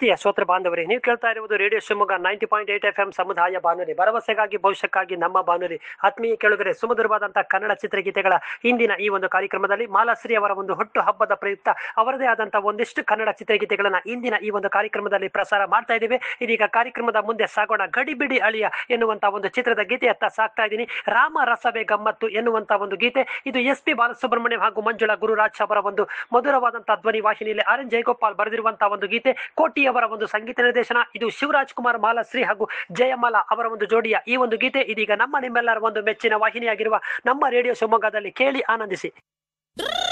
ಪ್ರೀತಿಯ ಶ್ರೋತೃ ಬಾಂಧವರೇ ನೀವು ಕೇಳ್ತಾ ಇರುವುದು radio Shivamogga ninety point eight F M ಸಮುದಾಯ ಬಾನುಲಿ ಭರವಸೆಗಾಗಿ ಭವಿಷ್ಯಕ್ಕಾಗಿ ನಮ್ಮ ಬಾನುಲಿ ಆತ್ಮೀಯ ಕೇಳುಗರೆ ಸುಮಧುರವಾದಂತಹ ಕನ್ನಡ ಚಿತ್ರಗೀತೆಗಳ ಇಂದಿನ ಈ ಒಂದು ಕಾರ್ಯಕ್ರಮದಲ್ಲಿ ಮಾಲಾಶ್ರೀ ಅವರ ಒಂದು ಹುಟ್ಟು ಹಬ್ಬದ ಪ್ರಯುಕ್ತ ಅವರದೇ ಆದಂತಹ ಒಂದಿಷ್ಟು ಕನ್ನಡ ಚಿತ್ರಗೀತೆಗಳನ್ನ ಇಂದಿನ ಈ ಒಂದು ಕಾರ್ಯಕ್ರಮದಲ್ಲಿ ಪ್ರಸಾರ ಮಾಡ್ತಾ ಇದ್ದೀವಿ ಇದೀಗ ಕಾರ್ಯಕ್ರಮದ ಮುಂದೆ ಸಾಗೋಣ ಗಡಿಬಿಡಿ ಅಳಿಯ ಎನ್ನುವಂತ ಒಂದು ಚಿತ್ರದ ಗೀತೆಯತ್ತ ಸಾಕ್ತಾ ಇದ್ದೀನಿ ರಾಮ ರಸವೇ ಗಮ್ಮತ್ತು ಎನ್ನುವಂತ ಒಂದು ಗೀತೆ ಇದು ಎಸ್ ಪಿ ಬಾಲಸುಬ್ರಹ್ಮಣ್ಯಂ ಹಾಗೂ ಮಂಜುಳಾ ಗುರುರಾಜ್ ಅವರ ಒಂದು ಮಧುರವಾದಂತಹ ಧ್ವನಿ ವಾಹಿನಿಯಲ್ಲಿ ಆರ್ ಎನ್ ಜಯಗೋಪಾಲ್ ಬರೆದಿರುವಂತಹ ಒಂದು ಗೀತೆ ಕೋಟಿಯವರ ಒಂದು ಸಂಗೀತ ನಿರ್ದೇಶನ ಇದು ಶಿವರಾಜ್ ಕುಮಾರ್ ಮಾಲಾಶ್ರೀ ಹಾಗೂ ಜಯಮಾಲಾ ಅವರ ಒಂದು ಜೋಡಿಯ ಈ ಒಂದು ಗೀತೆ ಇದೀಗ ನಮ್ಮ ನಿಮ್ಮೆಲ್ಲರ ಒಂದು ಮೆಚ್ಚಿನ ವಾಹಿನಿಯಾಗಿರುವ ನಮ್ಮ ರೇಡಿಯೋ ಶಿವಮೊಗ್ಗದಲ್ಲಿ ಕೇಳಿ ಆನಂದಿಸಿ